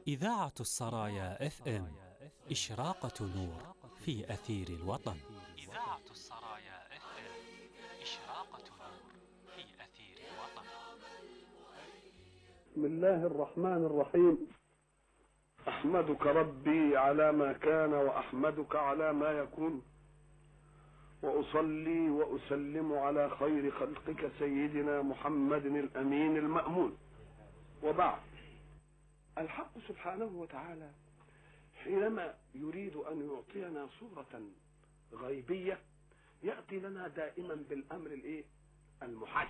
إذاعة السرايا اف ام إشراقة نور في أثير الوطن إذاعة السرايا اف ام إشراقة نور في أثير الوطن بسم الله الرحمن الرحيم احمدك ربي على ما كان واحمدك على ما يكون واصلي واسلم على خير خلقك سيدنا محمد الامين المامون وبعد الحق سبحانه وتعالى حينما يريد ان يعطينا صوره غيبيه ياتي لنا دائما بالامر الايه المحس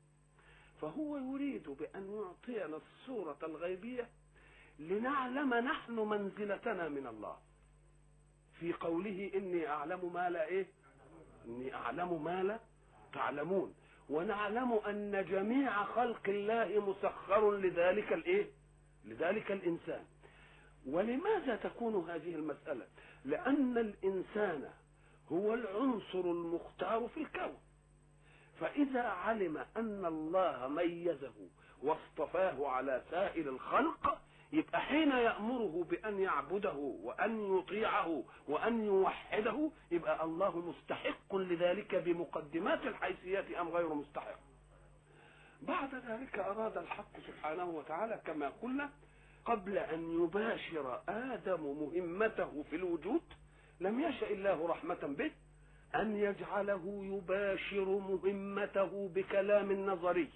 فهو يريد بان يعطينا الصوره الغيبيه لنعلم نحن منزلتنا من الله في قوله اني اعلم ما لا ايه اني اعلم ما لا تعلمون ونعلم ان جميع خلق الله مسخر لذلك الايه لذلك الانسان ولماذا تكون هذه المساله لان الانسان هو العنصر المختار في الكون فإذا علم أن الله ميزه واصطفاه على سائر الخلق يبقى حين يأمره بأن يعبده وأن يطيعه وأن يوحده يبقى الله مستحق لذلك بمقدمات الحيثيات أم غير مستحق بعد ذلك أراد الحق سبحانه وتعالى كما قلنا قبل أن يباشر آدم مهمته في الوجود لم يشأ الله رحمة به أن يجعله يباشر مهمته بكلام نظري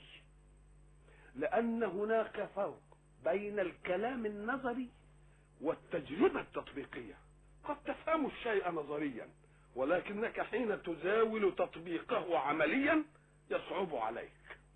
لأن هناك فرق بين الكلام النظري والتجربة التطبيقية قد تفهم الشيء نظريا ولكنك حين تزاول تطبيقه عمليا يصعب عليك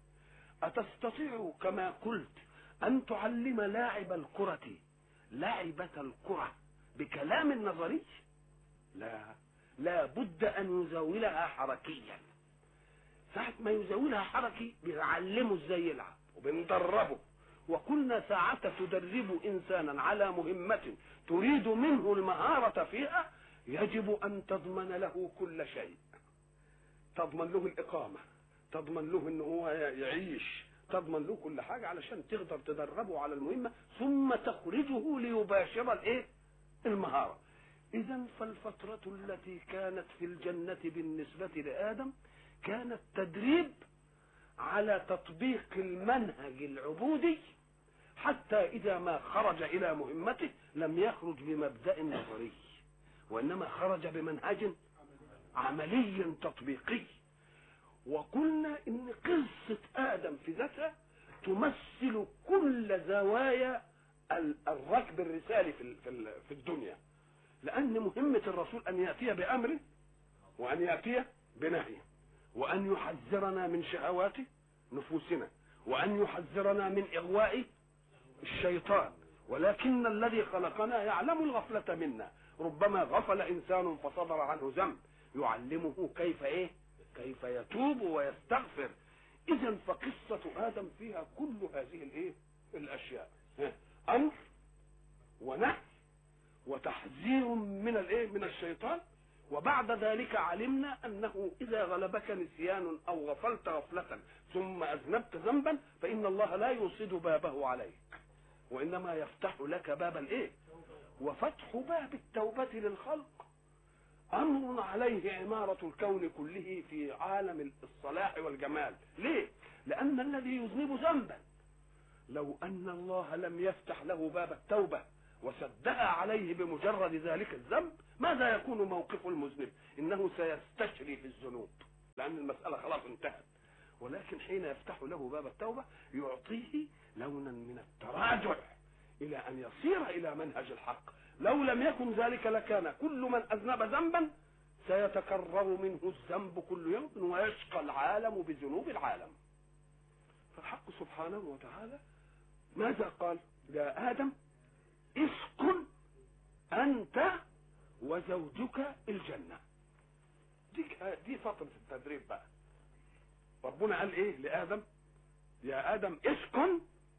أتستطيع كما قلت أن تعلم لاعب الكرة لعبة الكرة بكلام نظري لا لا بد ان يزاولها حركيا ساعة ما يزاولها حركي بنعلمه ازاي يلعب وبندربه وكنا ساعة تدرب انسانا على مهمة تريد منه المهارة فيها يجب ان تضمن له كل شيء تضمن له الاقامة تضمن له ان هو يعيش تضمن له كل حاجة علشان تقدر تدربه على المهمة ثم تخرجه ليباشر الايه المهارة إذا فالفترة التي كانت في الجنة بالنسبة لآدم كانت تدريب على تطبيق المنهج العبودي حتى إذا ما خرج إلى مهمته لم يخرج بمبدأ نظري وإنما خرج بمنهج عملي تطبيقي وقلنا إن قصة آدم في ذاتها تمثل كل زوايا الركب الرسالي في الدنيا لأن مهمة الرسول أن يأتي بأمر وأن يأتي بنهي وأن يحذرنا من شهوات نفوسنا وأن يحذرنا من إغواء الشيطان ولكن الذي خلقنا يعلم الغفلة منا ربما غفل إنسان فصدر عنه ذنب يعلمه كيف إيه كيف يتوب ويستغفر إذا فقصة آدم فيها كل هذه الإيه الأشياء أمر ونهي وتحذير من الايه من الشيطان وبعد ذلك علمنا انه اذا غلبك نسيان او غفلت غفله ثم اذنبت ذنبا فان الله لا يوصد بابه عليك وانما يفتح لك باب الايه وفتح باب التوبه للخلق امر عليه عماره الكون كله في عالم الصلاح والجمال ليه لان الذي يذنب ذنبا لو ان الله لم يفتح له باب التوبه وسدها عليه بمجرد ذلك الذنب ماذا يكون موقف المذنب انه سيستشري في الذنوب لان المساله خلاص انتهت ولكن حين يفتح له باب التوبه يعطيه لونا من التراجع الى ان يصير الى منهج الحق لو لم يكن ذلك لكان كل من اذنب ذنبا سيتكرر منه الذنب كل يوم ويشقى العالم بذنوب العالم فالحق سبحانه وتعالى ماذا قال يا ادم اسكن انت وزوجك الجنة دي دي فترة التدريب بقى ربنا قال ايه لآدم يا آدم اسكن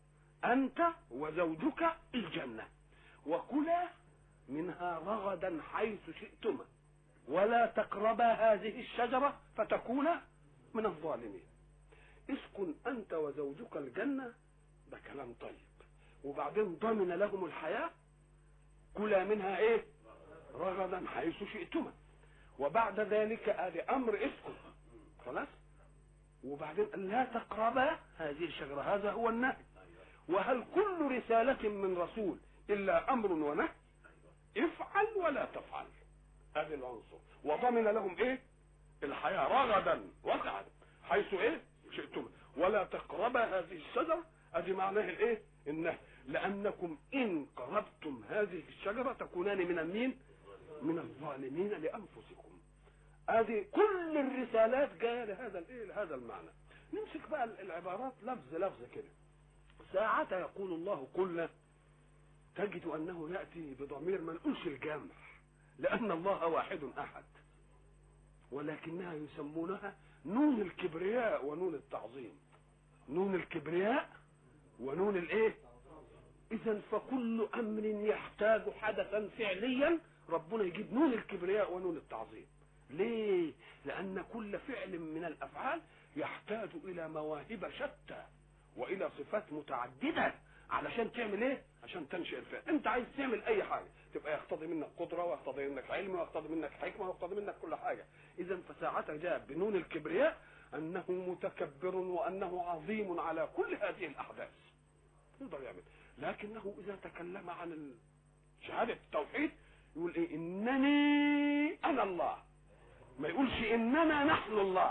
أنت وزوجك الجنة وكلا منها رغدا حيث شئتما ولا تقربا هذه الشجرة فتكونا من الظالمين اسكن أنت وزوجك الجنة ده كلام طيب وبعدين ضمن لهم الحياة كلا منها ايه رغدا حيث شئتما وبعد ذلك ادي امر اسكن خلاص وبعدين لا تقربا هذه الشجرة هذا هو النهي وهل كل رسالة من رسول إلا أمر ونهي افعل ولا تفعل هذه العنصر وضمن لهم ايه الحياة رغدا وسعا حيث ايه شئتم ولا تقربا هذه الشجرة ادي معناه الايه النهي لانكم ان قربتم هذه الشجرة تكونان من المين من الظالمين لانفسكم ادي كل الرسالات جايه لهذا الايه لهذا المعنى نمسك بقى العبارات لفظ لفظ كده ساعة يقول الله قلنا تجد انه ياتي بضمير ما نقولش الجمع لان الله واحد احد ولكنها يسمونها نون الكبرياء ونون التعظيم نون الكبرياء ونون الايه اذا فكل امر يحتاج حدثا فعليا ربنا يجيب نون الكبرياء ونون التعظيم ليه لان كل فعل من الافعال يحتاج الى مواهب شتى والى صفات متعدده علشان تعمل ايه عشان تنشئ الفعل انت عايز تعمل اي حاجه تبقى يقتضي منك قدره ويقتضي منك علم ويقتضي منك حكمه ويقتضي منك كل حاجه اذا فساعتها جاء بنون الكبرياء انه متكبر وانه عظيم على كل هذه الاحداث يقدر يعمل لكنه اذا تكلم عن شهاده التوحيد يقول ايه انني انا الله ما يقولش اننا نحن الله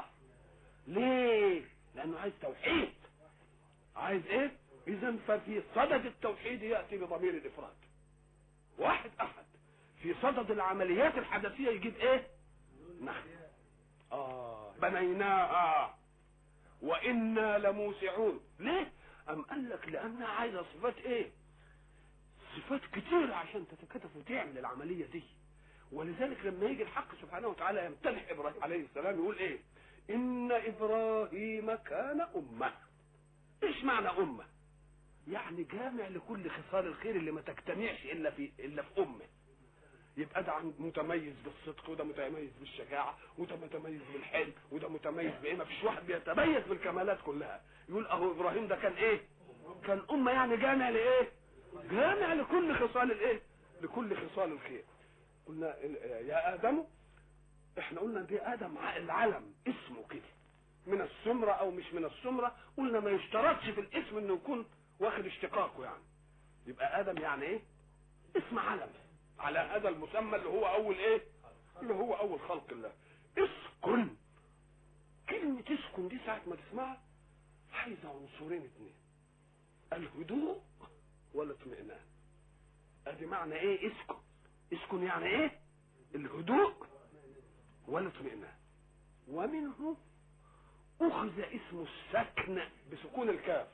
ليه لانه عايز توحيد عايز ايه اذا ففي صدد التوحيد ياتي بضمير الافراد واحد احد في صدد العمليات الحدثيه يجيب ايه نحن اه بنيناها وانا لموسعون ليه ام قال لك لانها عايزه صفات ايه صفات كتير عشان تتكتف وتعمل العمليه دي ولذلك لما يجي الحق سبحانه وتعالى يمتدح ابراهيم عليه السلام يقول ايه ان ابراهيم كان امه ايش معنى امه يعني جامع لكل خصال الخير اللي ما تجتمعش الا في الا في امه يبقى ده متميز بالصدق وده متميز بالشجاعه وده متميز بالحلم وده متميز بايه ما فيش واحد بيتميز بالكمالات كلها يقول اهو ابراهيم ده كان ايه كان امه يعني جامع لايه جامع لكل خصال الايه لكل خصال الخير قلنا يا ادم احنا قلنا دي ادم العلم اسمه كده من السمرة او مش من السمرة قلنا ما يشترطش في الاسم انه يكون واخد اشتقاقه يعني يبقى ادم يعني ايه اسم علم على هذا المسمى اللي هو اول ايه اللي هو اول خلق الله اسكن كلمة اسكن دي ساعة ما تسمعها عايزة عنصرين اتنين الهدوء والاطمئنان ادي معنى ايه اسكن اسكن يعني ايه الهدوء والاطمئنان ومنه اخذ اسم السكن بسكون الكاف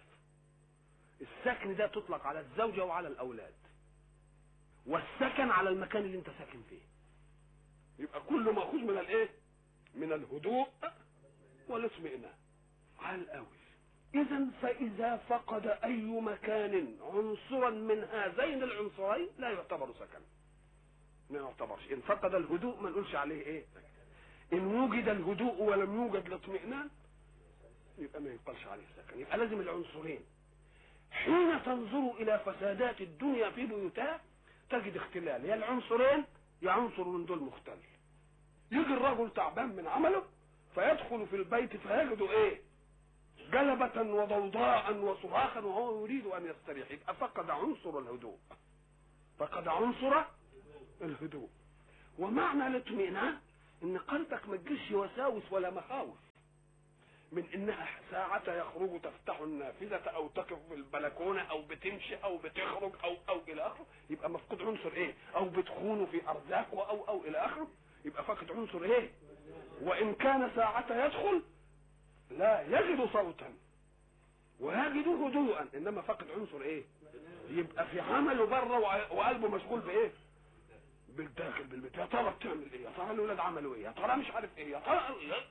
السكن ده تطلق على الزوجة وعلى الاولاد والسكن على المكان اللي انت ساكن فيه يبقى كله ماخوذ من الايه من الهدوء والاطمئنان على الاول اذا فاذا فقد اي مكان عنصرا من هذين العنصرين لا يعتبر سكن ما يعتبرش ان فقد الهدوء ما نقولش عليه ايه ان وجد الهدوء ولم يوجد الاطمئنان يبقى ما يقالش عليه سكن يبقى لازم العنصرين حين تنظر الى فسادات الدنيا في بيوتها تجد اختلال يا العنصرين يا عنصر من دول مختل يجي الرجل تعبان من عمله فيدخل في البيت فيجد ايه جلبة وضوضاء وصراخا وهو يريد ان يستريح يبقى فقد عنصر الهدوء فقد عنصر الهدوء ومعنى الاطمئنان ان قلبك ما تجيش وساوس ولا مخاوف من انها ساعة يخرج تفتح النافذة او تقف في البلكونة او بتمشي او بتخرج او او الى اخره يبقى مفقود عنصر ايه او بتخونه في ارزاقه او او الى اخره يبقى فقد عنصر ايه وان كان ساعة يدخل لا يجد صوتا ويجد هدوءا انما فقد عنصر ايه يبقى في عمله بره وقلبه مشغول بايه بالداخل بالبيت يا ترى بتعمل ايه يا ترى الاولاد عملوا ايه يا ترى مش عارف ايه يا ترى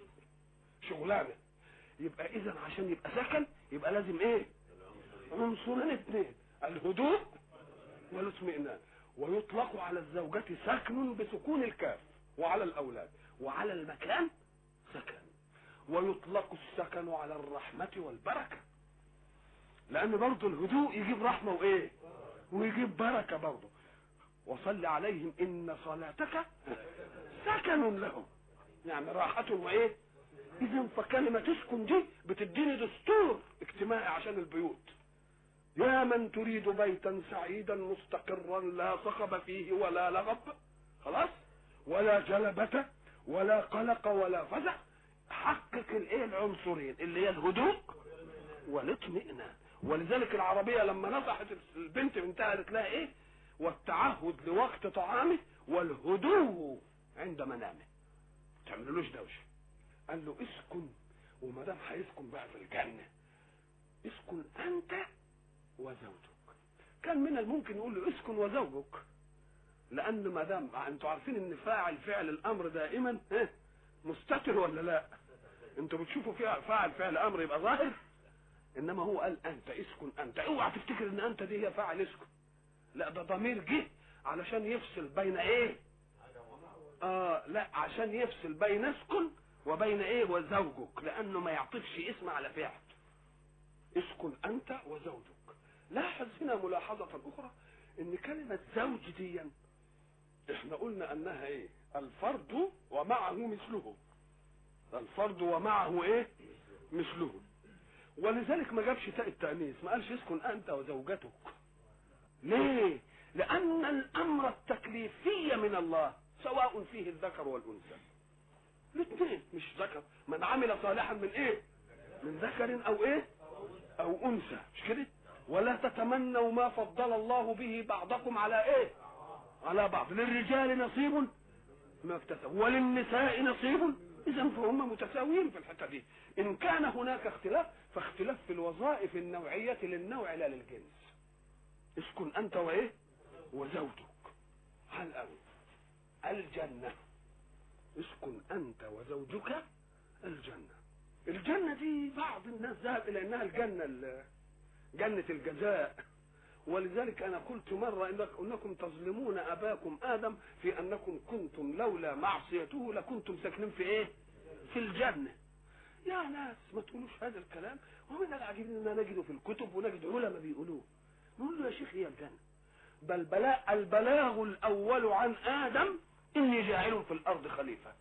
شغلانه يبقى اذا عشان يبقى سكن يبقى لازم ايه عنصرين اثنين الهدوء والاطمئنان ويطلق على الزوجة سكن بسكون الكاف وعلى الاولاد وعلى المكان سكن ويطلق السكن على الرحمة والبركة لان برضه الهدوء يجيب رحمة وايه ويجيب بركه برضه وصل عليهم ان صلاتك سكن لهم يعني راحة وايه اذا فكلمة تسكن دي بتديني دستور اجتماعي عشان البيوت يا من تريد بيتا سعيدا مستقرا لا صخب فيه ولا لغب خلاص ولا جلبة ولا قلق ولا فزع حقق الايه العنصرين اللي هي الهدوء والاطمئنان ولذلك العربية لما نصحت البنت بنتها قالت لها ايه والتعهد لوقت طعامه والهدوء عند منامه تعملوش دوشه قال له اسكن وما دام هيسكن بقى في الجنه اسكن انت وزوجك كان من الممكن يقول له اسكن وزوجك لان ما دام انتوا عارفين ان فاعل فعل الامر دائما مستتر ولا لا انتوا بتشوفوا فيها فاعل فعل امر يبقى ظاهر انما هو قال انت اسكن انت اوعى تفتكر ان انت دي هي فاعل اسكن لا ده ضمير جه علشان يفصل بين ايه اه لا عشان يفصل بين اسكن وبين ايه وزوجك لانه ما يعطيكش اسم على فعل اسكن انت وزوجك لاحظ هنا ملاحظة اخرى ان كلمة زوج دي احنا قلنا انها ايه الفرد ومعه مثله الفرد ومعه ايه مثله ولذلك ما جابش تاء التأنيث ما قالش اسكن انت وزوجتك ليه لان الامر التكليفي من الله سواء فيه الذكر والانثى الاثنين مش ذكر من عمل صالحا من ايه من ذكر او ايه او انثى مش كده ولا تتمنوا ما فضل الله به بعضكم على ايه على بعض للرجال نصيب ما اكتسبوا وللنساء نصيب اذا فهم متساويين في الحته دي ان كان هناك اختلاف فاختلاف في الوظائف النوعيه للنوع لا للجنس اسكن انت وايه وزوجك هل أو الجنة اسكن أنت وزوجك الجنة الجنة دي بعض الناس ذهب إلى أنها الجنة جنة الجزاء ولذلك أنا قلت مرة إنك أنكم تظلمون أباكم آدم في أنكم كنتم لولا معصيته لكنتم ساكنين في إيه؟ في الجنة يا ناس ما تقولوش هذا الكلام ومن العجيب أننا نجده في الكتب ونجد علماء بيقولوه نقول له يا شيخ هي الجنة بل بلاء البلاغ الاول عن ادم اني جاعل في الارض خليفه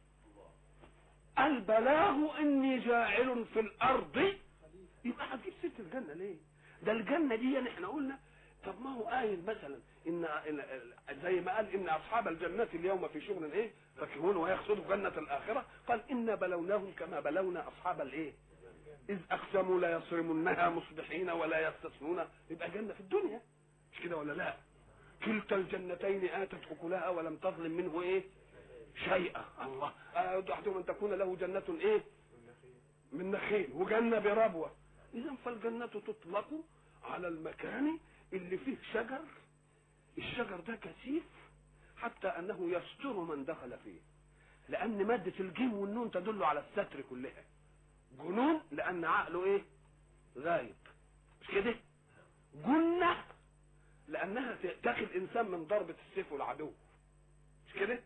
البلاغ اني جاعل في الارض يبقى هتجيب ست الجنه ليه ده الجنه دي يعني احنا قلنا طب ما هو قايل مثلا ان زي ما قال ان اصحاب الجنه اليوم في شغل ايه فاكهون ويقصدوا جنه الاخره قال ان بلوناهم كما بلونا اصحاب الايه اذ اقسموا لا يصرمنها مصبحين ولا يستثنون يبقى جنه في الدنيا مش كده ولا لا كلتا الجنتين اتت اكلها ولم تظلم منه ايه شيئا الله احدهم ان تكون له جنة ايه من نخيل وجنة بربوة اذا فالجنة تطلق على المكان اللي فيه شجر الشجر ده كثيف حتى انه يستر من دخل فيه لان مادة الجيم والنون تدل على الستر كلها جنون لان عقله ايه غايب مش كده جنة لانها تاخذ الانسان من ضربة السيف والعدو مش كده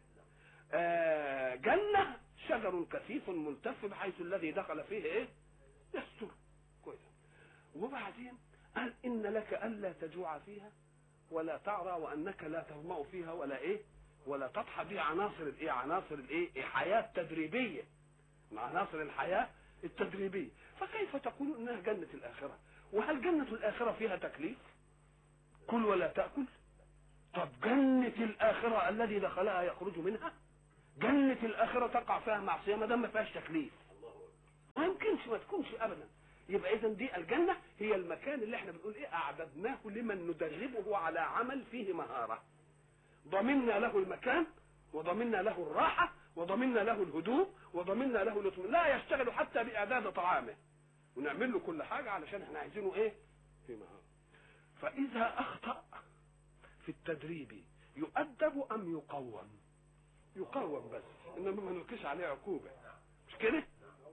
آه جنة شجر كثيف ملتف بحيث الذي دخل فيه ايه يستر كويس وبعدين قال ان لك الا تجوع فيها ولا تعرى وانك لا تظمأ فيها ولا ايه ولا تضحى دي عناصر الايه عناصر الايه حياه تدريبيه من عناصر الحياه التدريبيه فكيف تقول انها جنه الاخره وهل جنه الاخره فيها تكليف كل ولا تاكل طب جنه الاخره الذي دخلها يخرج منها جنه الاخره تقع فيها معصيه ما دام ما فيهاش تكليف ما يمكنش ما تكونش ابدا يبقى اذا دي الجنه هي المكان اللي احنا بنقول ايه اعددناه لمن ندربه على عمل فيه مهاره ضمننا له المكان وضمننا له الراحه وضمننا له الهدوء وضمننا له الاطمئنان لا يشتغل حتى باعداد طعامه ونعمل له كل حاجه علشان احنا عايزينه ايه في مهاره فاذا اخطا في التدريب يؤدب ام يقوم يقوم بس انما ما نلقيش عليه عقوبه مش كده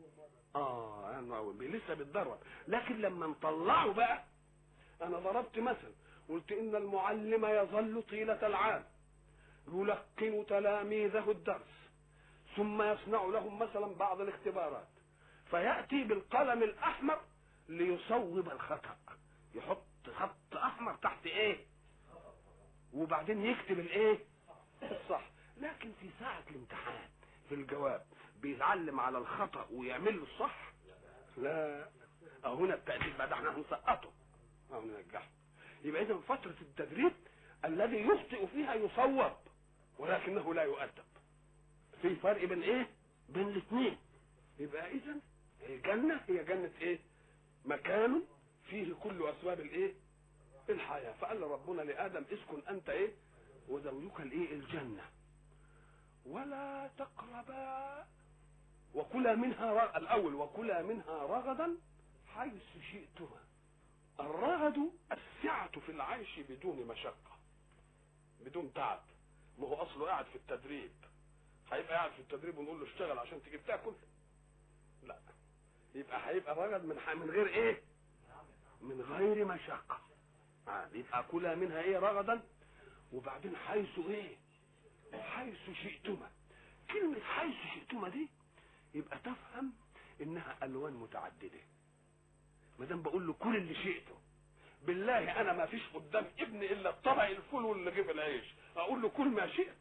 اه انه لسه بيتدرب لكن لما نطلعه بقى انا ضربت مثل قلت ان المعلم يظل طيله العام يلقن تلاميذه الدرس ثم يصنع لهم مثلا بعض الاختبارات فياتي بالقلم الاحمر ليصوب الخطا يحط خط احمر تحت ايه وبعدين يكتب الايه الصح لكن في ساعة الامتحان في الجواب بيتعلم على الخطأ ويعمل له الصح لا أو هنا التأديب بقى ده احنا هنسقطه أو ننجحه يبقى إذا فترة التدريب الذي يخطئ فيها يصوب ولكنه لا يؤدب في فرق بين ايه بين الاثنين يبقى اذا الجنة هي جنة ايه مكان فيه كل اسباب الايه الحياة فقال ربنا لآدم اسكن انت ايه وزوجك الايه الجنة ولا تقربا وكلا منها رغ... الاول وكلا منها رغدا حيث شئتما الرغد السعة في العيش بدون مشقة بدون تعب ما هو اصله قاعد في التدريب هيبقى قاعد في التدريب ونقول له اشتغل عشان تجيب تاكل لا يبقى هيبقى رغد من من غير ايه من غير مشقه آه. يبقى كلها منها ايه رغدا وبعدين حيث ايه حيث شئتما كلمة حيث شئتما دي يبقى تفهم انها الوان متعددة ما دام بقول له كل اللي شئته بالله انا ما فيش قدام ابني الا الطبق الفول واللي جيب العيش اقول له كل ما شئت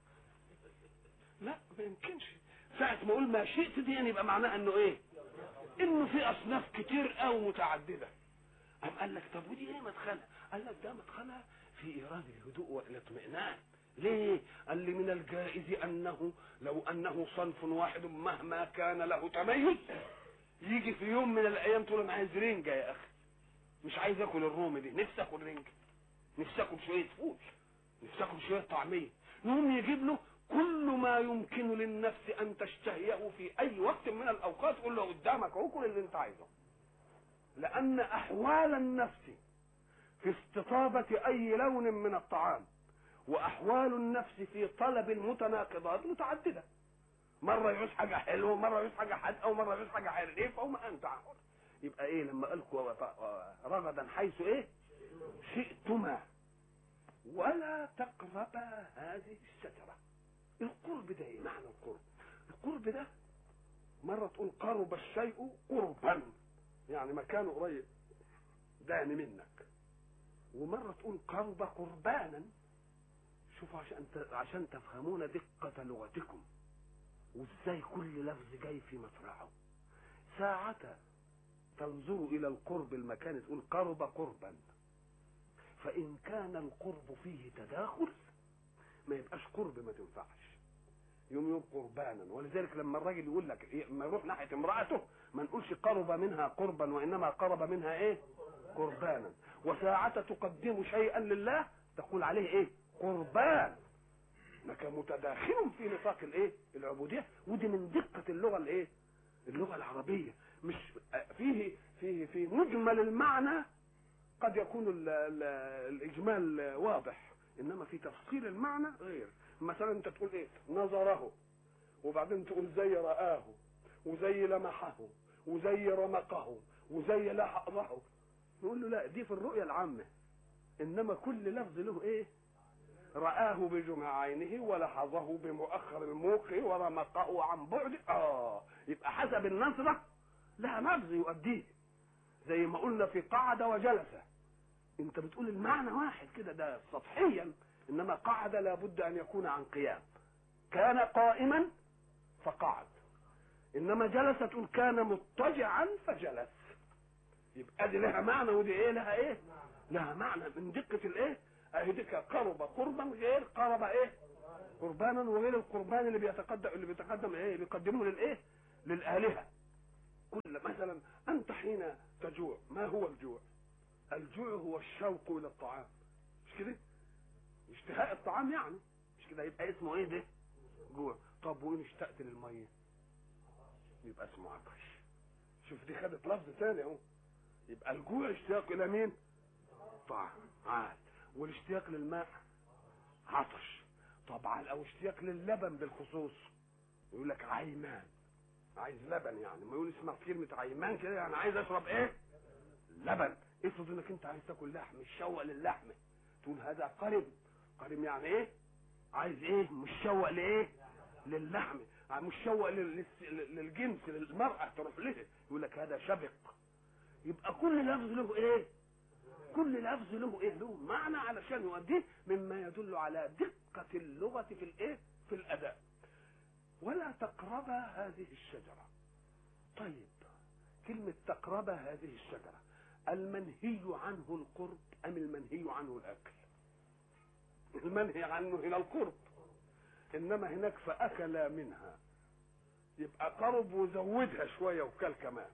لا ما يمكنش ساعة ما اقول ما شئت دي يعني يبقى معناها انه ايه انه في اصناف كتير او متعددة قام قال لك طب ودي ايه مدخلها قال لك ده مدخلها في ايراد الهدوء والاطمئنان ليه قال لي من الجائز انه لو انه صنف واحد مهما كان له تميز يجي في يوم من الايام تقول انا عايز رنجة يا اخي مش عايز اكل الرومي دي نفسي اكل رنجة نفسي اكل شوية فول نفسي اكل شوية طعمية يقوم يجيب له كل ما يمكن للنفس ان تشتهيه في اي وقت من الاوقات قول له قدامك اهو كل اللي انت عايزه لان احوال النفس في استطابة اي لون من الطعام واحوال النفس في طلب المتناقضات متعددة مرة يعوز حاجة حلوة مرة يعوز حاجة حادقة ومرة يعوز حاجة حرقة وما انت حر يبقى ايه لما قالكوا رغدا حيث ايه شئتما ولا تقربا هذه الشجرة القرب ده ايه معنى القرب القرب ده مرة تقول قرب الشيء قربا يعني مكانه قريب داني منك ومرة تقول قرب قربانا شوفوا عشان عشان تفهمون دقة لغتكم وازاي كل لفظ جاي في مطرحه ساعة تنظر إلى القرب المكان تقول قرب قربا فإن كان القرب فيه تداخل ما يبقاش قرب ما تنفعش يوم يوم قربانا ولذلك لما الراجل يقول لك لما يروح ناحيه امراته ما نقولش قرب منها قربا وانما قرب منها ايه قربانا وساعة تقدم شيئا لله تقول عليه ايه قربان انك متداخل في نطاق الايه العبوديه ودي من دقه اللغه الايه اللغه العربيه مش فيه فيه في مجمل المعنى قد يكون ال ال الاجمال واضح انما في تفصيل المعنى غير مثلا انت تقول ايه نظره وبعدين تقول زي رآه وزي لمحه وزي رمقه وزي لحظه نقول له لا دي في الرؤية العامة انما كل لفظ له ايه رآه بجمع عينه ولحظه بمؤخر الموقع ورمقه عن بعد اه يبقى حسب النظرة لها لفظ يؤديه زي ما قلنا في قعد وجلس انت بتقول المعنى واحد كده ده سطحيا انما قعد لابد ان يكون عن قيام كان قائما فقعد انما جلس تقول كان مضطجعا فجلس يبقى دي لها معنى ودي ايه لها ايه لها معنى من دقة الايه اهي دي قرب قربا غير قرب ايه قربانا وغير القربان اللي بيتقدم اللي بيتقدم ايه بيقدموه للايه للالهه كل مثلا انت حين تجوع ما هو الجوع الجوع هو الشوق الى الطعام مش كده اشتهاء الطعام يعني مش كده يبقى اسمه ايه ده جوع طب وان اشتقت للميه يبقى اسمه عطش شوف دي خدت لفظ ثاني اهو يبقى الجوع اشتياق الى مين طعام عاد والاشتياق للماء عطش طبعا او اشتياق للبن بالخصوص يقول لك عيمان عايز لبن يعني ما يقول اسمع كلمه عيمان كده يعني عايز اشرب ايه لبن افرض انك انت عايز تاكل لحم مشوق للحم تقول هذا قرب قرب يعني ايه عايز ايه مشوق لايه للحم مشوق للجنس للمرأة تروح له يقول لك هذا شبق يبقى كل لفظ له ايه كل لفظ له ايه له معنى علشان يؤديه مما يدل على دقة اللغة في الايه في الاداء ولا تقربا هذه الشجرة طيب كلمة تقربا هذه الشجرة المنهي عنه القرب ام المنهي عنه الاكل المنهي عنه هنا القرب انما هناك فاكلا منها يبقى قرب وزودها شوية وكل كمان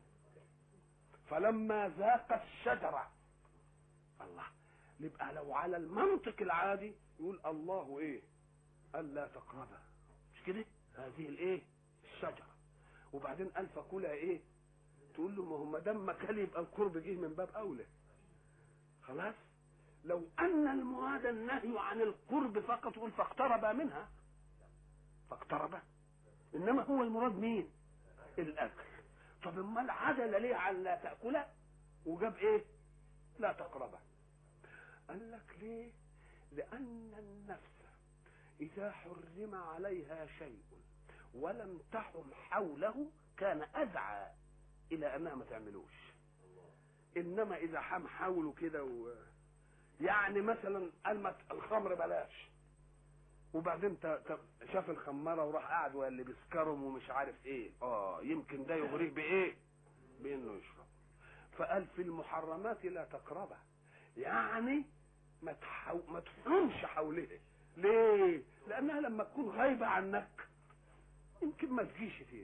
فلما ذاق الشجرة الله يبقى لو على المنطق العادي يقول الله ايه الا تقربها مش كده هذه الايه الشجره وبعدين قال فكلها ايه تقول له ما هو ما دام كل يبقى القرب جه من باب اولى خلاص لو ان المراد النهي عن القرب فقط يقول فاقترب منها فاقترب انما هو المراد مين الاكل طب امال عدل ليه عن لا تاكله وجاب ايه لا تقربه قال لك ليه لان النفس اذا حرم عليها شيء ولم تحم حوله كان ادعى الى انها ما تعملوش انما اذا حم حوله كده و... يعني مثلا قال الخمر بلاش وبعدين ت... ت... شاف الخماره وراح قاعد واللي بيسكرهم ومش عارف ايه اه يمكن ده يغريك بايه بانه يشرب فقال في المحرمات لا تقربها يعني ما تحو... ما تحومش حولها ليه لانها لما تكون غايبه عنك يمكن ما تجيش فيه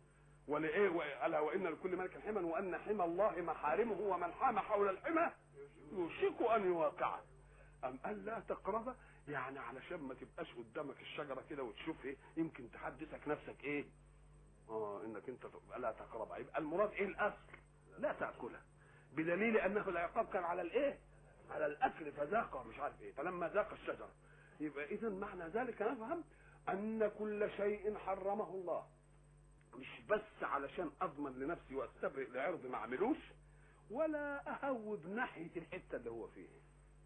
ولإيه ألا وإن لكل ملك حما وأن حمى الله محارمه ومن حام حول الحمى يوشك أن يواقعه أم قال لا تقرب يعني علشان ما تبقاش قدامك الشجرة كده وتشوف إيه يمكن تحدثك نفسك إيه اه انك انت لا تقربها يبقى المراد ايه الاصل لا تاكلها بدليل انه العقاب كان على الايه على الاكل فذاق مش عارف ايه فلما ذاق الشجره يبقى اذا معنى ذلك نفهم ان كل شيء حرمه الله مش بس علشان اضمن لنفسي واستبرئ لعرض ما اعملوش ولا اهوب ناحيه الحته اللي هو فيها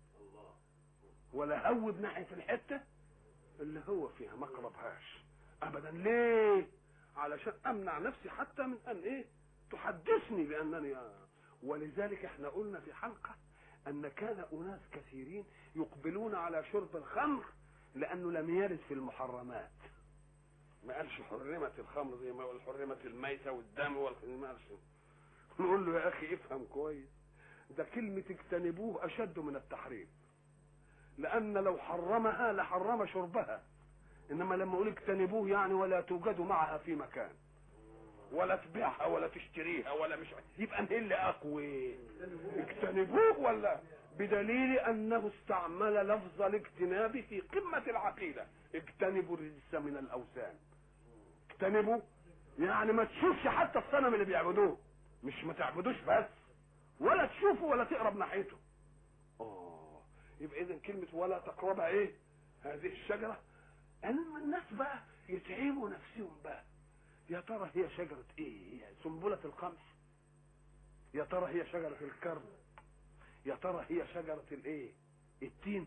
ولا اهوب ناحيه الحته اللي هو فيها ما اقربهاش ابدا ليه علشان امنع نفسي حتى من ان ايه تحدثني بانني ولذلك احنا قلنا في حلقه ان كان اناس كثيرين يقبلون على شرب الخمر لانه لم يرد في المحرمات ما قالش حرمت الخمر زي ما قال حرمت الميتة والدم والخمار نقول له يا اخي افهم كويس ده كلمة اجتنبوه اشد من التحريم لان لو حرمها لحرم شربها انما لما اقول اجتنبوه يعني ولا توجد معها في مكان ولا تبيعها ولا تشتريها ولا مش يبقى مين اللي اقوى اجتنبوه ولا بدليل انه استعمل لفظ الاجتناب في قمة العقيدة اجتنبوا الرجس من الاوثان اجتنبوا يعني ما تشوفش حتى الصنم اللي بيعبدوه مش ما تعبدوش بس ولا تشوفه ولا تقرب ناحيته اه يبقى اذا كلمة ولا تقربها ايه هذه الشجرة انما الناس بقى يتعبوا نفسهم بقى يا ترى هي شجرة ايه هي سنبلة القمح يا ترى هي شجرة الكرم يا ترى هي شجرة الايه التين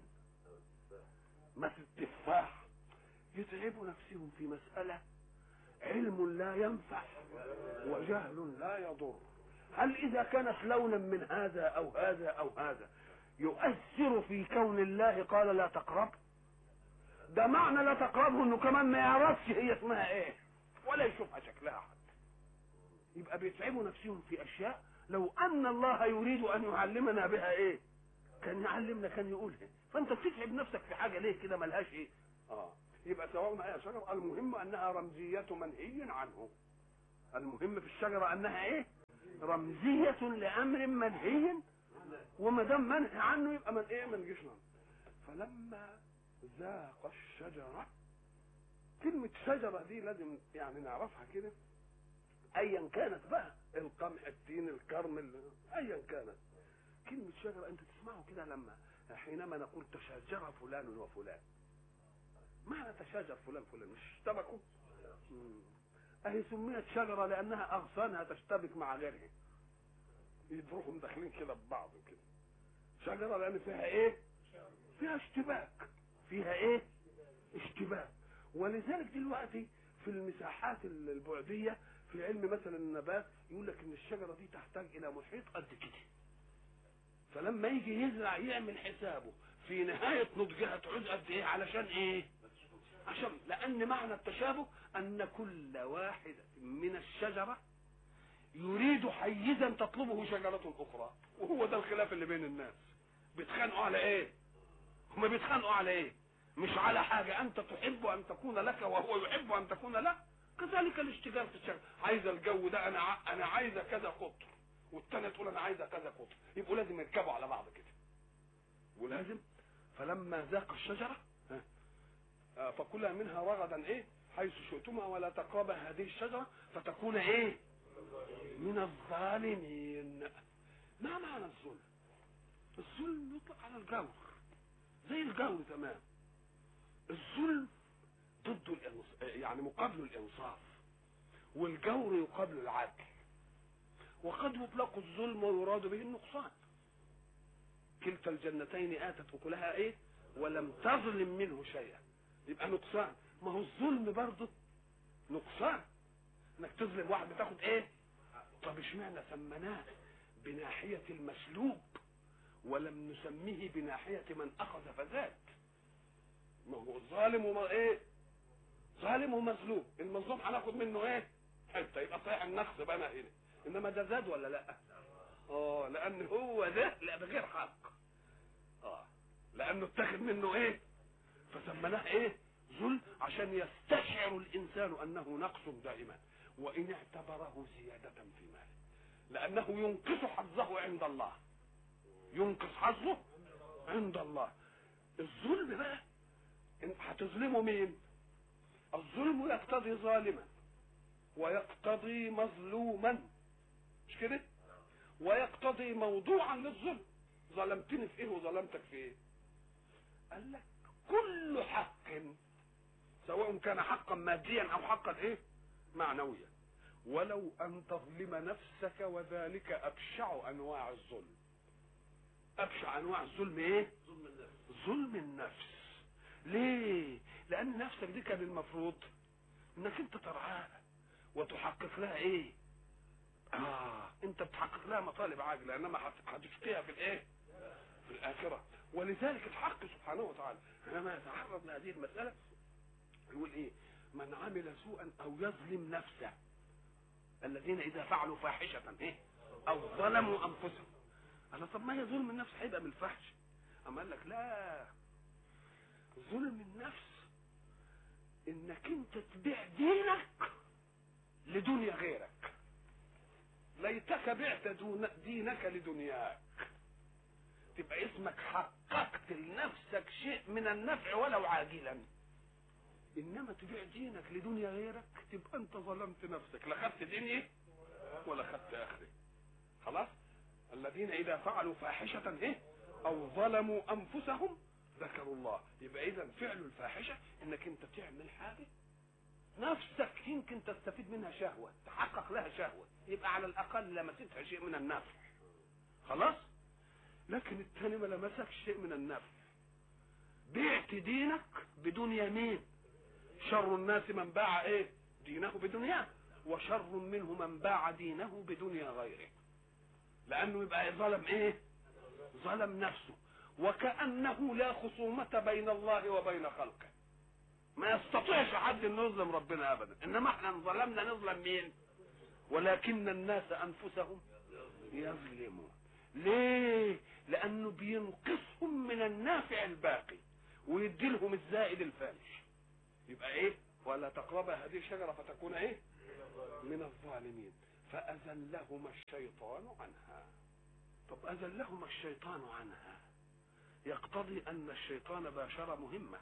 مثل التفاح يتعبوا نفسهم في مسألة علم لا ينفع وجهل لا يضر هل إذا كانت لونا من هذا أو هذا أو هذا يؤثر في كون الله قال لا تقرب ده معنى لا تقربه انه كمان ما يعرفش هي اسمها ايه ولا يشوفها شكلها حتى يبقى بيتعبوا نفسهم في اشياء لو ان الله يريد ان يعلمنا بها ايه كان يعلمنا كان يقولها فانت بتتعب نفسك في حاجه ليه كده ملهاش ايه اه يبقى سواء ايه شجره المهم انها رمزيه منهي عنه المهم في الشجره انها ايه رمزيه لامر منهي وما دام منهي عنه يبقى من ايه ما نجيش فلما ذاق الشجره كلمه شجره دي لازم يعني نعرفها كده ايا كانت بقى القمح التين الكرم ايا كانت كلمة شجرة انت تسمعه كده لما حينما نقول تشاجر فلان وفلان معنى تشاجر فلان فلان مش اشتبكوا اهي سميت شجرة لانها اغصانها تشتبك مع غيرها يروحوا داخلين كده ببعض كده شجرة لان فيها ايه فيها اشتباك فيها ايه اشتباك ولذلك دلوقتي في المساحات البعدية في علم مثلا النبات يقول لك ان الشجره دي تحتاج الى محيط قد كده فلما يجي يزرع يعمل حسابه في نهاية نضجها تعوز قد ايه علشان ايه عشان لان معنى التشابه ان كل واحدة من الشجرة يريد حيزا تطلبه شجرة اخرى وهو ده الخلاف اللي بين الناس بيتخانقوا على ايه هما بيتخانقوا على ايه مش على حاجة انت تحب ان تكون لك وهو يحب ان تكون له كذلك الاشتغال في الشجرة عايز الجو ده انا ع... انا عايزه كذا قطر والتانية تقول انا عايزه كذا قطر يبقوا لازم يركبوا على بعض كده ولازم فلما ذاق الشجرة ها، آه، فكلا منها رغدا ايه حيث شئتما ولا تقربا هذه الشجرة فتكون ايه من الظالمين ما معنى الظلم الظلم يطلق على الجور زي الجور تمام الظلم ضد الإنص... يعني مقابل الانصاف والجور يقابل العدل وقد يطلق الظلم ويراد به النقصان كلتا الجنتين اتت اكلها ايه ولم تظلم منه شيئا يبقى نقصان ما هو الظلم برضه نقصان انك تظلم واحد بتاخد ايه طب اشمعنى سميناه بناحية المسلوب ولم نسميه بناحية من اخذ فزاد ما هو ظالم وما ايه ظالم ومظلوم المظلوم هناخد منه ايه حته يبقى صحيح النقص بقى هنا انما ده زاد ولا لا اه لان هو ده لا بغير حق اه لانه اتخذ منه ايه فسمناه ايه ظلم عشان يستشعر الانسان انه نقص دائما وان اعتبره زيادة في ماله لانه ينقص حظه عند الله ينقص حظه عند الله الظلم بقى إن هتظلموا مين الظلم يقتضي ظالما ويقتضي مظلوما مش كده ويقتضي موضوعا للظلم ظلمتني في ايه وظلمتك في ايه قال لك كل حق سواء كان حقا ماديا او حقا ايه معنويا ولو ان تظلم نفسك وذلك ابشع انواع الظلم ابشع انواع الظلم ايه ظلم النفس ظلم النفس ليه لان نفسك دي كان المفروض انك انت ترعاها وتحقق لها ايه اه انت بتحقق لها مطالب عاجله انما هت- هتشقيها في الايه في الاخره ولذلك الحق سبحانه وتعالى حينما يتعرض لهذه المساله يقول ايه من عمل سوءا او يظلم نفسه الذين اذا فعلوا فاحشه ايه او ظلموا انفسهم انا طب ما هي ظلم النفس هيبقى من الفحش اما قال لك لا ظلم النفس انك انت تبيع دينك لدنيا غيرك ليتك بعت دون دينك لدنياك تبقى اسمك حققت لنفسك شيء من النفع ولو عاجلا انما تبيع دينك لدنيا غيرك تبقى انت ظلمت نفسك لا خدت دنيا ولا خدت اخره خلاص الذين اذا فعلوا فاحشه ايه او ظلموا انفسهم ذكروا الله يبقى اذا فعل الفاحشه انك انت تعمل حاجه نفسك يمكن تستفيد منها شهوه تحقق لها شهوه يبقى على الاقل لمستها شيء من النفع خلاص لكن الثاني ما لمسكش شيء من النفع بعت دينك بدون يمين شر الناس من باع ايه دينه بدنياه وشر منه من باع دينه بدنيا غيره لانه يبقى ظلم ايه ظلم نفسه وكانه لا خصومه بين الله وبين خلقه ما يستطيعش حد انه يظلم ربنا ابدا انما احنا ظلمنا نظلم مين ولكن الناس انفسهم يظلمون ليه لانه بينقصهم من النافع الباقي ويدي لهم الزائد الفانش يبقى ايه ولا تقرب هذه الشجره فتكون ايه من الظالمين فازلهما الشيطان عنها طب ازلهما الشيطان عنها يقتضي ان الشيطان باشر مهمه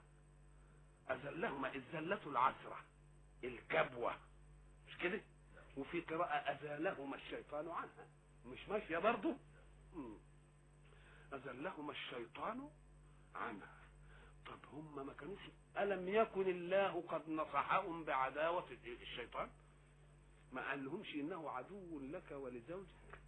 أزلهما الزلة العسرة الكبوة مش كده وفي قراءة أزالهما الشيطان عنها مش ماشية برضو مم. أزلهما الشيطان عنها طب هم ما كانوش ألم يكن الله قد نصحهم بعداوة الشيطان ما قال لهمش إنه عدو لك ولزوجك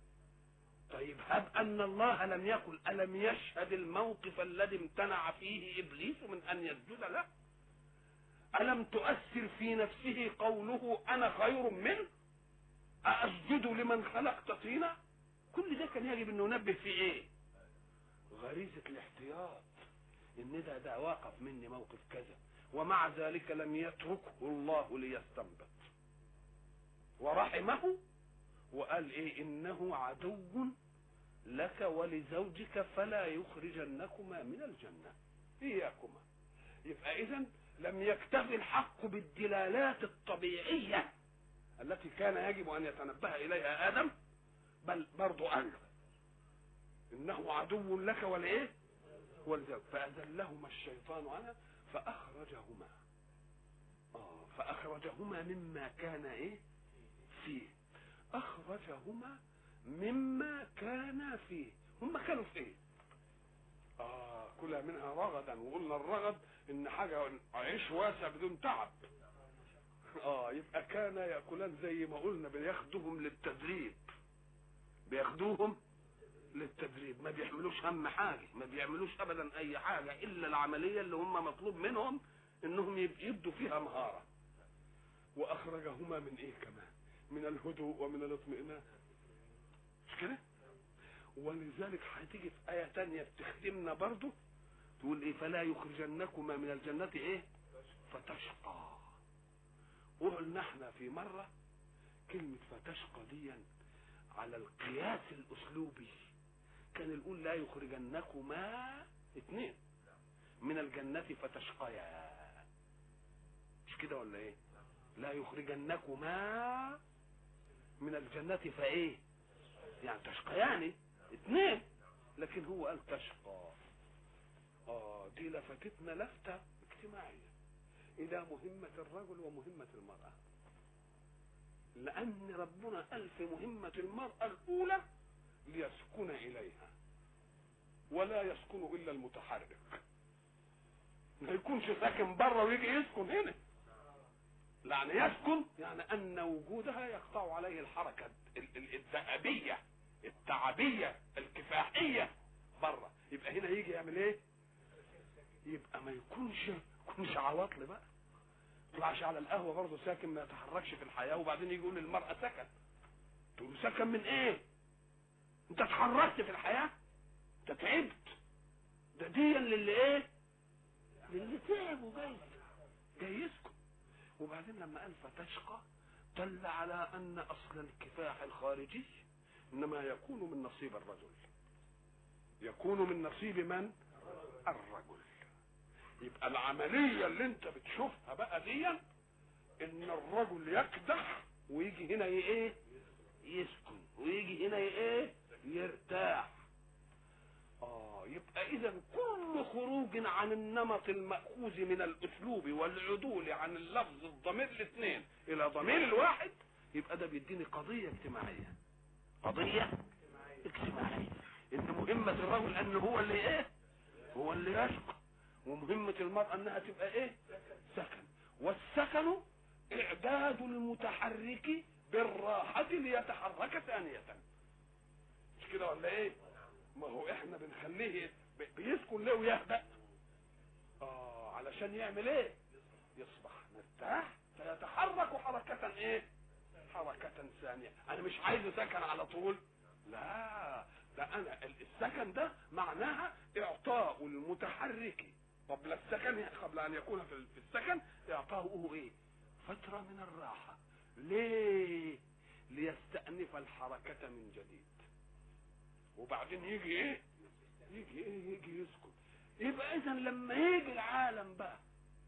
طيب هب أن الله لم يقل ألم يشهد الموقف الذي امتنع فيه إبليس من أن يسجد له ألم تؤثر في نفسه قوله أنا خير منه أأسجد لمن خلقت طينا كل ده كان يجب أن ننبه في إيه غريزة الاحتياط ان ده ده واقف مني موقف كذا ومع ذلك لم يتركه الله ليستنبط ورحمه وقال ايه انه عدو لك ولزوجك فلا يخرجنكما من الجنة اياكما يبقى اذا لم يكتفي الحق بالدلالات الطبيعية التي كان يجب ان يتنبه اليها ادم بل برضو قال له انه عدو لك ولايه ولزوج فاذلهما الشيطان عنها فاخرجهما اه فاخرجهما مما كان ايه فيه اخرجهما مما كان فيه هم كانوا في ايه اه كلها منها رغدا وقلنا الرغد ان حاجه عيش واسع بدون تعب اه يبقى كان ياكلان زي ما قلنا بياخدوهم للتدريب بياخدوهم للتدريب ما بيحملوش هم حاجه ما بيعملوش ابدا اي حاجه الا العمليه اللي هم مطلوب منهم انهم يبدوا فيها مهاره واخرجهما من ايه كمان من الهدوء ومن الاطمئنان مش كده ولذلك هتيجي في آية تانية بتخدمنا برضو تقول ايه فلا يخرجنكما من الجنة ايه فتشقى وقلنا احنا في مرة كلمة فتشقى دي على القياس الاسلوبي كان يقول لا يخرجنكما اتنين من الجنة فتشقيا مش كده ولا ايه لا يخرجنكما من الجنة فايه يعني تشقيان اثنين لكن هو قال تشقى اه دي لفتتنا لفتة اجتماعية الى مهمة الرجل ومهمة المرأة لان ربنا قال في مهمة المرأة الاولى ليسكن اليها ولا يسكن الا المتحرك ما يكونش ساكن بره ويجي يسكن هنا يعني يسكن يعني ان وجودها يقطع عليه الحركه الذئبيه التعبيه الكفاحيه بره يبقى هنا يجي يعمل ايه يبقى ما يكونش يكونش عواطل بقى يطلعش على القهوه برضه ساكن ما يتحركش في الحياه وبعدين يجي يقول للمراه سكن تقول له سكن من ايه انت اتحركت في الحياه انت تعبت ده دي للي ايه للي تعب وجاي جاي يسكن وبعدين لما قال فتشقى دل على ان اصل الكفاح الخارجي انما يكون من نصيب الرجل يكون من نصيب من الرجل يبقى العملية اللي انت بتشوفها بقى دي ان الرجل يكدح ويجي هنا ايه يسكن ويجي هنا ايه يرتاح اه يبقى اذا كل خروج عن النمط المأخوذ من الاسلوب والعدول عن اللفظ الضمير الاثنين الى ضمير الواحد يبقى ده بيديني قضية اجتماعية قضية اجتماعية ان مهمة الرجل ان هو اللي ايه هو اللي يشقى ومهمة المرأة انها تبقى ايه سكن والسكن اعداد المتحرك بالراحة ليتحرك ثانية مش كده ولا ايه ما هو احنا بنخليه بيسكن ليه ويهدأ اه علشان يعمل ايه يصبح مرتاح فيتحرك حركة ايه حركة ثانية انا مش عايزه سكن على طول لا ده انا السكن ده معناها اعطاء المتحرك قبل السكن قبل ان يكون في السكن اعطاؤه ايه فترة من الراحة ليه ليستأنف الحركة من جديد وبعدين يجي ايه يجي ايه يجي يسكن يبقى اذا لما يجي العالم بقى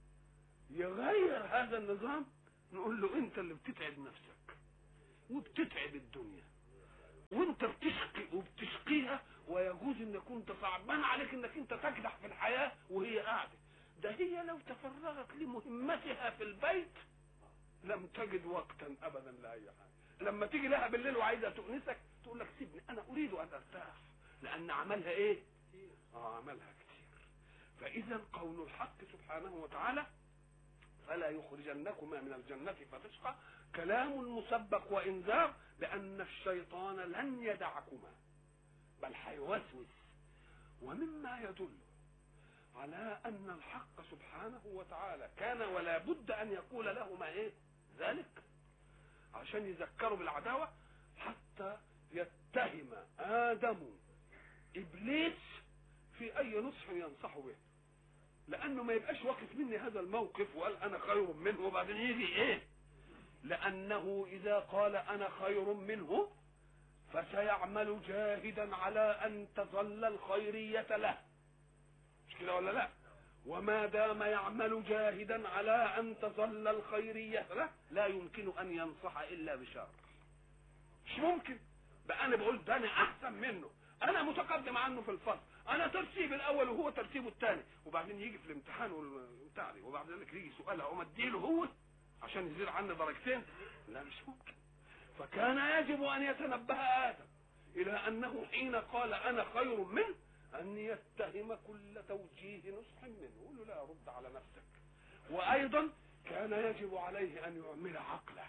يغير هذا النظام نقول له انت اللي بتتعب نفسك وبتتعب الدنيا وانت بتشقي وبتشقيها ويجوز ان كنت صعبان عليك انك انت تكدح في الحياة وهي قاعدة ده هي لو تفرغت لمهمتها في البيت لم تجد وقتا ابدا لاي حاجة لما تيجي لها بالليل وعايزة تؤنسك تقول لك سيبني انا اريد ان ارتاح لان عملها ايه اه عملها كتير فاذا قول الحق سبحانه وتعالى فلا يخرجنكما من الجنة فتشقى كلام مسبق وانذار بان الشيطان لن يدعكما بل هيوسوس ومما يدل على ان الحق سبحانه وتعالى كان ولا بد ان يقول لهما ايه ذلك عشان يذكروا بالعداوة حتى يتهم آدم إبليس في اي نصح ينصح به لانه ما يبقاش واقف مني هذا الموقف وقال انا خير منه وبعدين يجي ايه لانه اذا قال انا خير منه فسيعمل جاهدا على ان تظل الخيرية له مش كده ولا لا وما دام يعمل جاهدا على ان تظل الخيرية له لا يمكن ان ينصح الا بشر مش ممكن بقى انا بقول ده انا احسن منه انا متقدم عنه في الفصل انا ترتيب الاول وهو ترتيبه الثاني وبعدين يجي في الامتحان والبتاع دي وبعد ذلك يجي سؤال اقوم اديله هو عشان يزيد عني درجتين لا مش ممكن فكان يجب ان يتنبه ادم الى انه حين قال انا خير منه ان يتهم كل توجيه نصح منه يقول له لا رد على نفسك وايضا كان يجب عليه ان يعمل عقله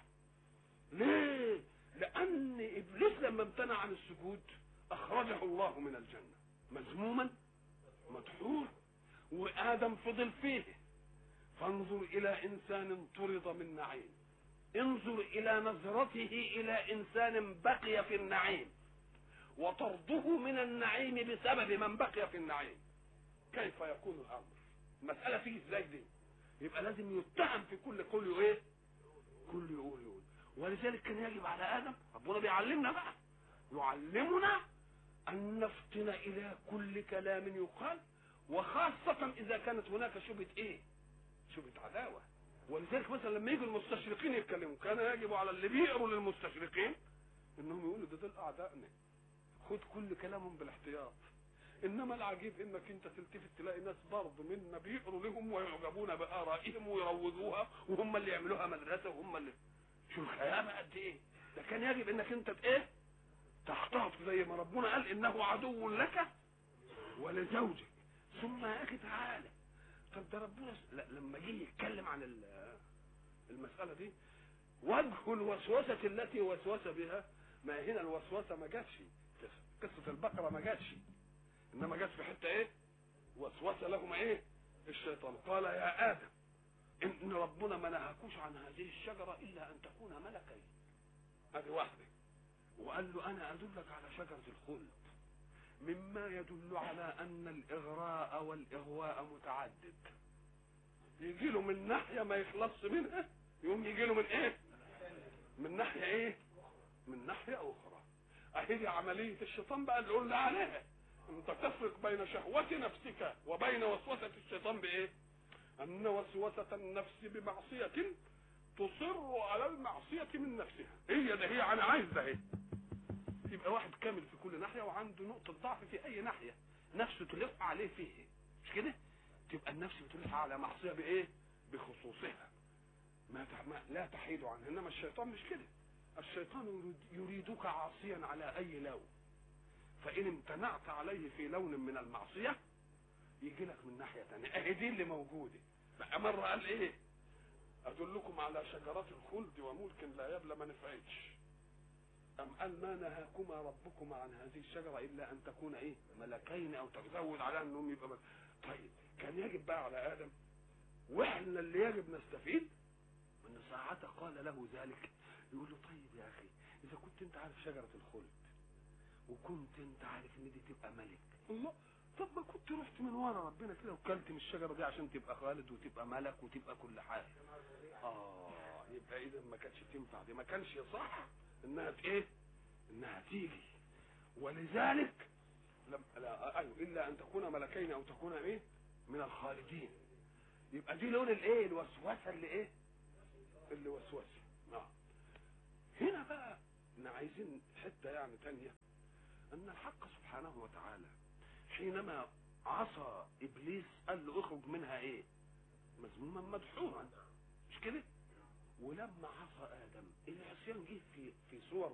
ليه لان ابليس لما امتنع عن السجود اخرجه الله من الجنه مذموما مدحورا وادم فضل فيه فانظر الى انسان طرد من نعيم انظر الى نظرته الى انسان بقي في النعيم وطرده من النعيم بسبب من بقي في النعيم كيف يكون الامر المساله تيجي ازاي دي يبقى لازم يتهم في كل قول ايه كل يقول يقول ولذلك كان يجب على ادم ربنا بيعلمنا بقى يعلمنا ان نفطن الى كل كلام يقال وخاصة اذا كانت هناك شبهة ايه شبهة عداوة ولذلك مثلا لما يجوا المستشرقين يتكلموا كان يجب على اللي بيقروا للمستشرقين انهم يقولوا ده دول اعدائنا خد كل كلامهم بالاحتياط انما العجيب انك انت تلتفت تلاقي ناس برضه منا بيقروا لهم ويعجبون بارائهم ويروجوها وهم اللي يعملوها مدرسه وهم اللي شو الخيانه قد ايه ده كان يجب انك انت ايه تحتاط زي ما ربنا قال انه عدو لك ولزوجك ثم يا اخي تعالى طب ده ربنا لا لما جه يتكلم عن المساله دي وجه الوسوسه التي وسوس بها ما هنا الوسوسه ما جاتش قصه البقره ما جاتش انما جت في حته ايه وسوس لهم ايه الشيطان قال يا ادم ان ربنا ما نهاكوش عن هذه الشجره الا ان تكون ملكين هذه واحده وقال له انا ادلك على شجره الخلد مما يدل على ان الاغراء والاغواء متعدد يجي له من ناحيه ما يخلصش منها يقوم يجي له من ايه من ناحيه ايه من ناحيه اخرى اهي دي عمليه الشيطان بقى اللي قلنا عليها انت تفرق بين شهوه نفسك وبين وسوسه الشيطان بايه ان وسوسه النفس بمعصيه تصر على المعصيه من نفسها هي ده هي انا عايز ده هي يبقى واحد كامل في كل ناحيه وعنده نقطه ضعف في اي ناحيه نفسه تلف عليه فيه مش كده تبقى النفس بتلف على معصيه بايه بخصوصها ما, ما لا تحيد عنها انما الشيطان مش كده الشيطان يريدك عاصيا على اي لون فان امتنعت عليه في لون من المعصيه يجي لك من ناحيه ثانيه اهي دي اللي موجوده بقى مره قال ايه ادلكم على شجرات الخلد وملك لا يبلى ما نفعتش أم قال ما نهاكما ربكما عن هذه الشجرة إلا أن تكون إيه ملكين أو تزود على أنهم يبقى ملك. طيب كان يجب بقى على آدم وإحنا اللي يجب نستفيد أن ساعة قال له ذلك يقول له طيب يا أخي إذا كنت أنت عارف شجرة الخلد وكنت أنت عارف إن دي تبقى ملك الله طب ما كنت رحت من ورا ربنا كده وكلت من الشجرة دي عشان تبقى خالد وتبقى ملك وتبقى كل حاجة آه يبقى إذا ما كانتش تنفع دي ما كانش صح انها ايه انها تيجي ولذلك لم لا ايوه الا ان تكون ملكين او تكون ايه من الخالدين يبقى دي لون الايه الوسوسه اللي ايه اللي وسوسه نعم هنا بقى احنا عايزين حته يعني تانية ان الحق سبحانه وتعالى حينما عصى ابليس قال له اخرج منها ايه مذموما مدحورا مش كده ولما عصى ادم العصيان جه في في صور